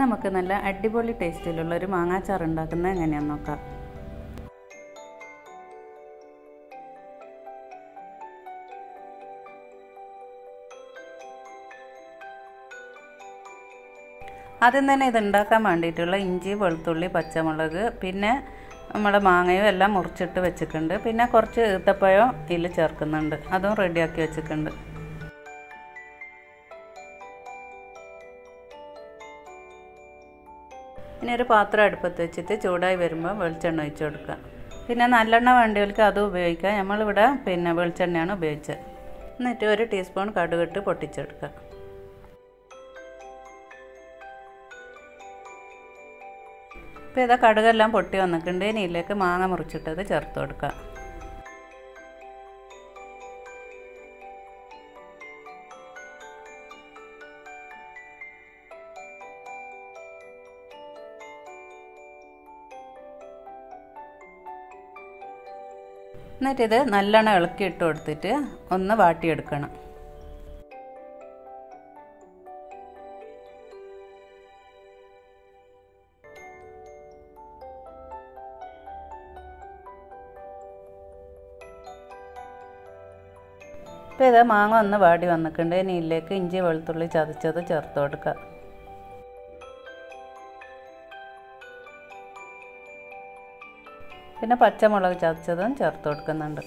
നമുക്ക് നല്ല അടിപൊളി ടേസ്റ്റിലുള്ള ഒരു മാങ്ങാച്ചാർ ഉണ്ടാക്കുന്നത് എങ്ങനെയാണെന്ന് നോക്കാം ആദ്യം തന്നെ ഇത് ഉണ്ടാക്കാൻ വേണ്ടിയിട്ടുള്ള ഇഞ്ചി വെളുത്തുള്ളി പച്ചമുളക് പിന്നെ നമ്മളെ മാങ്ങയും എല്ലാം മുറിച്ചിട്ട് വെച്ചിട്ടുണ്ട് പിന്നെ കുറച്ച് ഈത്തപ്പഴം ഇതിൽ ചേർക്കുന്നുണ്ട് അതും റെഡിയാക്കി വെച്ചിട്ടുണ്ട് ഇനി ഒരു പാത്രം അടുപ്പത്ത് വെച്ചിട്ട് ചൂടായി വരുമ്പോൾ വെളിച്ചെണ്ണ ഒഴിച്ച് കൊടുക്കുക പിന്നെ നല്ലെണ്ണ വേണ്ടിയവർക്ക് അതും ഉപയോഗിക്കാം നമ്മളിവിടെ പിന്നെ വെളിച്ചെണ്ണയാണ് ഉപയോഗിച്ചത് എന്നിട്ട് ഒരു ടീസ്പൂൺ കടുകിട്ട് പൊട്ടിച്ചെടുക്കുക ഇപ്പോൾ ഇതാ കടുകെല്ലാം പൊട്ടി വന്നിട്ടുണ്ട് ഇനി ഇതിലേക്ക് മാങ്ങ മുറിച്ചിട്ടത് ചേർത്ത് കൊടുക്കുക എന്നിട്ടിത് നല്ലോണം ഇളക്കി ഇട്ട് കൊടുത്തിട്ട് ഒന്ന് വാട്ടിയെടുക്കണം ഇപ്പോൾ ഇത് മാങ്ങ ഒന്ന് വാടി വന്നിട്ടുണ്ട് ഇനി ഇതിലേക്ക് ഇഞ്ചി വെളുത്തുള്ളി ചതച്ചത് ചേർത്ത് കൊടുക്കുക പിന്നെ പച്ചമുളക് ചതച്ചതും ചേർത്ത് കൊടുക്കുന്നുണ്ട്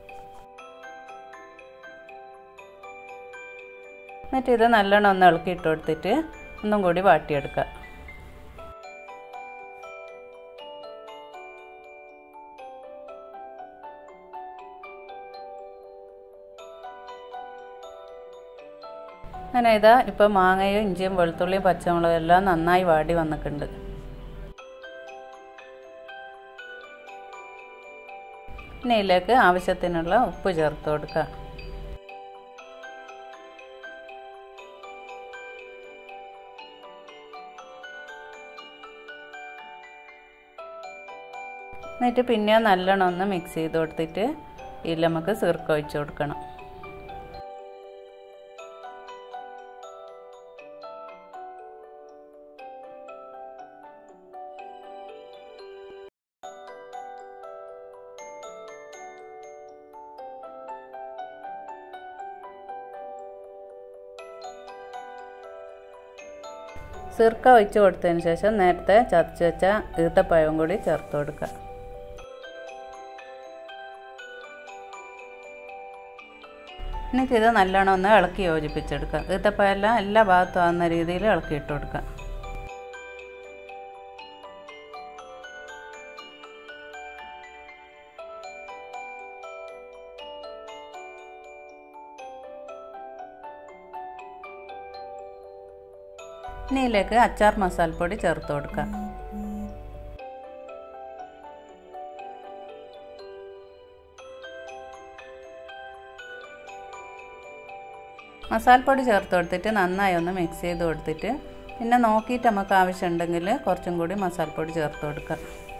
എന്നിട്ട് ഇത് നല്ലോണം ഒന്ന് ഇളക്കി ഇട്ട് കൊടുത്തിട്ട് ഒന്നും കൂടി വാട്ടിയെടുക്കുക അങ്ങനെ ഇതാ ഇപ്പോൾ മാങ്ങയും ഇഞ്ചിയും വെളുത്തുള്ളിയും പച്ചമുളകും എല്ലാം നന്നായി വാടി വന്നിട്ടുണ്ട് പിന്നെ ഇതിലേക്ക് ആവശ്യത്തിനുള്ള ഉപ്പ് ചേർത്ത് കൊടുക്കുക എന്നിട്ട് പിന്നെ നല്ലോണം ഒന്ന് മിക്സ് ചെയ്ത് കൊടുത്തിട്ട് ഇതിൽ നമുക്ക് സിർക്ക ഒഴിച്ച് കൊടുക്കണം സിർക്ക ഒഴിച്ച് കൊടുത്തതിന് ശേഷം നേരത്തെ ചതച്ച് വെച്ച ഈത്തപ്പഴവും കൂടി ചേർത്ത് കൊടുക്കുക എന്നിട്ട് ഇത് നല്ലോണം ഒന്ന് ഇളക്കി യോജിപ്പിച്ചെടുക്കുക ഈത്തപ്പഴമെല്ലാം എല്ലാ ഭാഗത്തും ആകുന്ന രീതിയിൽ ഇളക്കി ഇട്ട് കൊടുക്കുക ഇനി ഇതിലേക്ക് അച്ചാർ മസാലപ്പൊടി ചേർത്ത് കൊടുക്കുക മസാലപ്പൊടി ചേർത്ത് കൊടുത്തിട്ട് നന്നായി ഒന്ന് മിക്സ് ചെയ്ത് കൊടുത്തിട്ട് പിന്നെ നോക്കിയിട്ട് നമുക്ക് ആവശ്യമുണ്ടെങ്കിൽ കുറച്ചും കൂടി മസാലപ്പൊടി ചേർത്ത് കൊടുക്കുക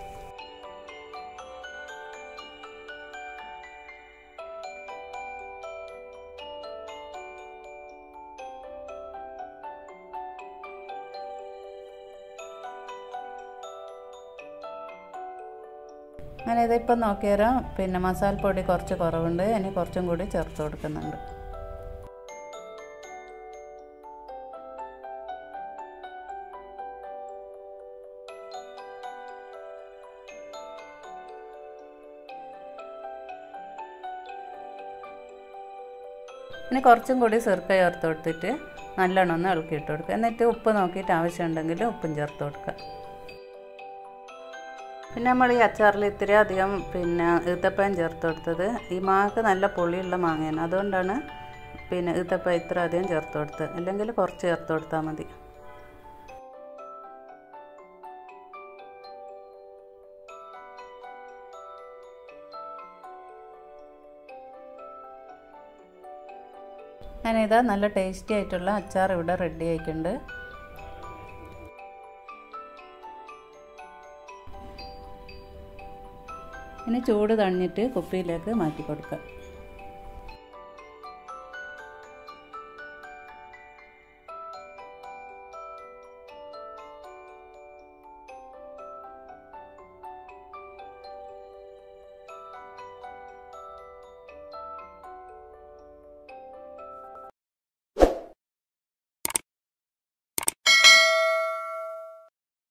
അങ്ങനെ ഇതിപ്പോൾ നോക്കിയാലോ പിന്നെ മസാലപ്പൊടി കുറച്ച് കുറവുണ്ട് ഇനി കുറച്ചും കൂടി ചേർത്ത് കൊടുക്കുന്നുണ്ട് ഇനി കുറച്ചും കൂടി സിർക്ക ചേർത്ത് കൊടുത്തിട്ട് നല്ലോണം ഒന്ന് ഇളക്കിയിട്ട് കൊടുക്കുക എന്നിട്ട് ഉപ്പ് നോക്കിയിട്ട് ആവശ്യമുണ്ടെങ്കിൽ ഉപ്പും ചേർത്ത് കൊടുക്കുക പിന്നെ നമ്മൾ ഈ അച്ചാറിൽ ഇത്തിരി അധികം പിന്നെ ഈത്തപ്പഴം ചേർത്ത് കൊടുത്തത് ഈ മാങ്ങക്ക് നല്ല പുളിയുള്ള മാങ്ങയാണ് അതുകൊണ്ടാണ് പിന്നെ ഈത്തപ്പഴം ഇത്ര അധികം ചേർത്ത് കൊടുത്തത് അല്ലെങ്കിൽ കുറച്ച് ചേർത്ത് കൊടുത്താൽ മതി ഞാനിതാ നല്ല ടേസ്റ്റി ആയിട്ടുള്ള അച്ചാർ ഇവിടെ റെഡി ആയിട്ടുണ്ട് ഇനി ചൂട് തണിഞ്ഞിട്ട് കുപ്പിയിലേക്ക് മാറ്റി കൊടുക്കുക